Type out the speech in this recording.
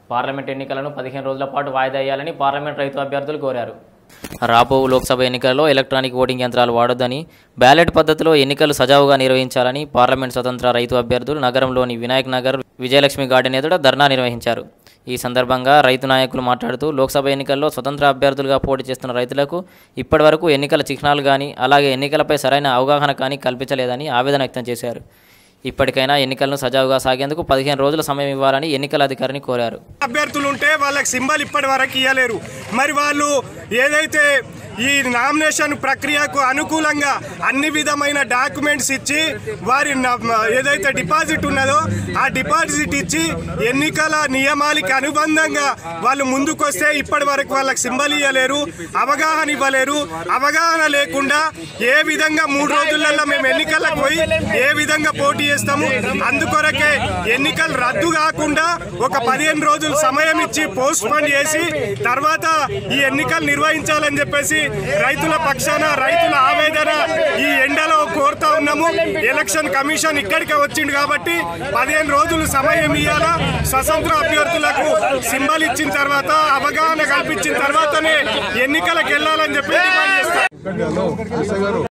parliament ఎన్నికలను పదిహేను రోజుల పాటు వాయిదా వేయాలని పార్లమెంట్ రైతు అభ్యర్థులు కోరారు రాబో లోక్సభ ఎన్నికల్లో ఎలక్ట్రానిక్ ఓటింగ్ యంత్రాలు వాడొద్దని బ్యాలెట్ పద్ధతిలో ఎన్నికలు సజావుగా నిర్వహించాలని పార్లమెంట్ స్వతంత్ర రైతు అభ్యర్థులు నగరంలోని వినాయక్ నగర్ విజయలక్ష్మి గార్డెన్ ఎదుట ధర్నా నిర్వహించారు ఈ సందర్భంగా రైతు నాయకులు మాట్లాడుతూ లోక్సభ ఎన్నికల్లో స్వతంత్ర అభ్యర్థులుగా పోటీ చేస్తున్న రైతులకు ఇప్పటివరకు ఎన్నికల చిహ్నాలు కానీ అలాగే ఎన్నికలపై సరైన అవగాహన కానీ కల్పించలేదని ఆవేదన వ్యక్తం చేశారు ఇప్పటికైనా ఎన్నికలను సజావుగా సాగేందుకు పదిహేను రోజుల సమయం ఇవ్వాలని ఎన్నికల అధికారిని కోరారు అభ్యర్థులు ఉంటే వాళ్ళకి సింబల్ ఇప్పటి వరకు ఇవ్వలేరు మరి వాళ్ళు ఏదైతే ఈ నామినేషన్ ప్రక్రియకు అనుకూలంగా అన్ని విధమైన డాక్యుమెంట్స్ ఇచ్చి వారి న- ఏదైతే డిపాజిట్ ఉన్నదో ఆ డిపాజిట్ ఇచ్చి ఎన్నికల నియమాలకి అనుబంధంగా వాళ్ళు ముందుకొస్తే ఇప్పటి వరకు వాళ్ళకి సింబల్ ఇవ్వలేరు అవగాహన ఇవ్వలేరు అవగాహన లేకుండా ఏ విధంగా మూడు రోజులలో మేము ఎన్నికలకు పోయి ఏ విధంగా పోటీ చేస్తాము అందుకొరకే ఎన్నికలు రద్దు కాకుండా ఒక పదిహేను రోజులు సమయం ఇచ్చి పోస్ట్ పోన్ చేసి తర్వాత ఈ ఎన్నికలు నిర్వహించాలని చెప్పేసి రైతుల పక్షాన రైతుల ఆవేదన ఈ ఎండలో కోరుతా ఉన్నాము ఎలక్షన్ కమిషన్ ఇక్కడికే వచ్చింది కాబట్టి పదిహేను రోజులు సమయం ఇవ్వాలా స్వతంత్ర అభ్యర్థులకు సింబల్ ఇచ్చిన తర్వాత అవగాహన కల్పించిన తర్వాతనే ఎన్నికలకు వెళ్ళాలని చెప్పి డిమాండ్ చేస్తాం